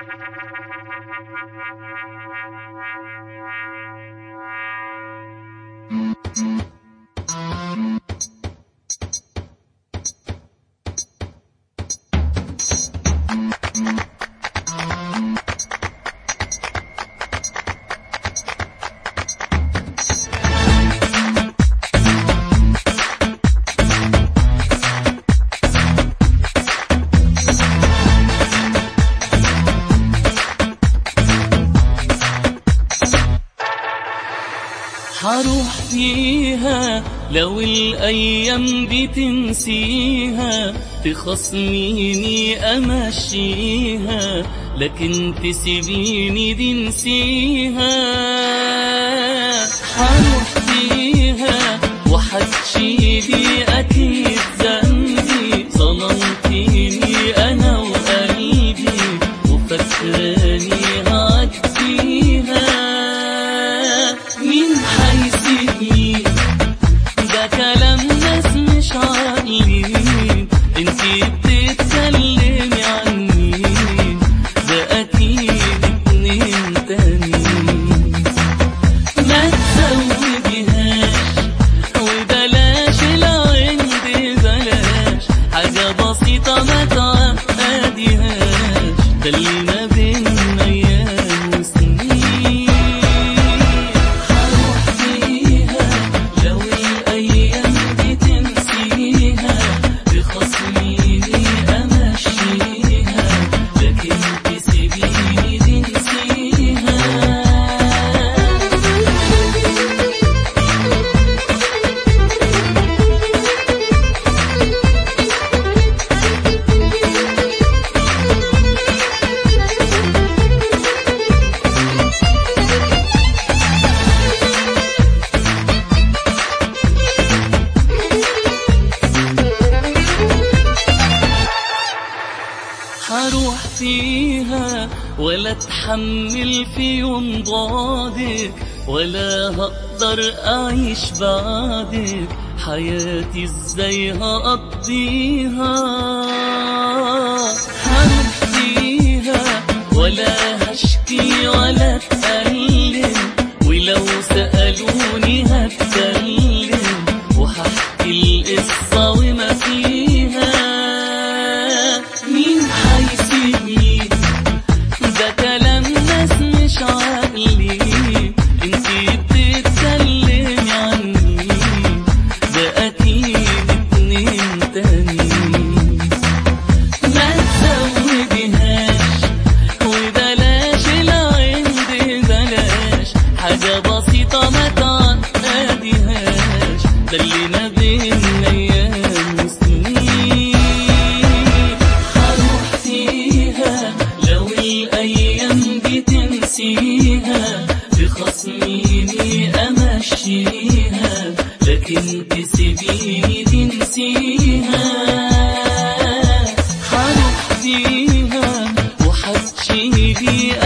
حروح فيها لو الأيام بتنسيها تخصميني أمشيها لكن تسيبيني دي نسيها حروح فيها وحتشيلي أكيد ذنبي ظلمتيني أنا وقلبي وفكراني هعديها مين حيسيبني ده كلام ناس مش عاقلين انتي بتتكلمي عني ده اكيد اتنين تانيين ما تزوديهاش وبلاش العند بلاش حاجة بسيطة ما تعقديهاش ده اللي ما بينا أيام وسنين هروح فيها لو الأيام بتنسيها بخصميني أمشيها لكن تسيبيني تنسيها هروح فيها ولا اتحمل في يوم بعدك ولا هقدر اعيش بعدك حياتي ازاي هقضيها هروح فيها ولا هشكي ولا اتألم ولو سألوني هتكلم وهحكي القصة وما فيها مين حيسيبني ده كلام ناس مش عاقلين انتي بتتكلمي عني ده اكيد اتنين تانيين ما تزوديهاش وبلاش العند بلاش حاجة بسيطة ما تعقديهاش ده اللي ما بينا أيام وسنين هروح فيها لو الأيام بتنسيها بخصميني أمشيها لكن تسيبيني تنسيها هروح فيها وحتشيلي